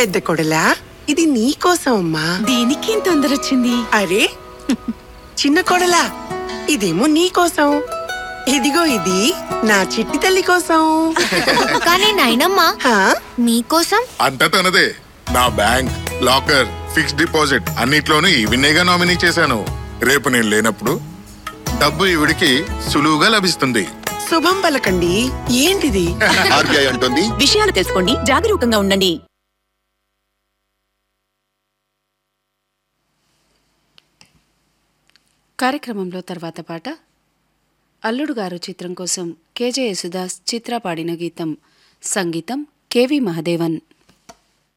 పెద్ద కొడలా ఇది నీ కోసం అమ్మా దీనికి ఇంత తొందర వచ్చింది అరే చిన్న కొడలా ఇదేమో నీ కోసం ఇదిగో ఇది నా చిట్టి తల్లి కోసం కానీ నాయనమ్మా హా? మీకోసం అంతా తనదే నా బ్యాంక్ లాకర్ ఫిక్స్డ్ డిపాజిట్ అన్నిట్లోనూ ఈవినేగా నామినీ చేశాను రేపు నేను లేనప్పుడు డబ్బు ఈవిడికి సులువుగా లభిస్తుంది శుభం పలకండి ఏంటిది ఆర్బీఐ అంటుంది విషయాలు తెలుసుకోండి జాగరూకంగా ఉండండి కార్యక్రమంలో తర్వాత పాట అల్లుడు గారు చిత్రం కోసం కేజే యేసుదాస్ చిత్ర పాడిన గీతం సంగీతం కెవి మహదేవన్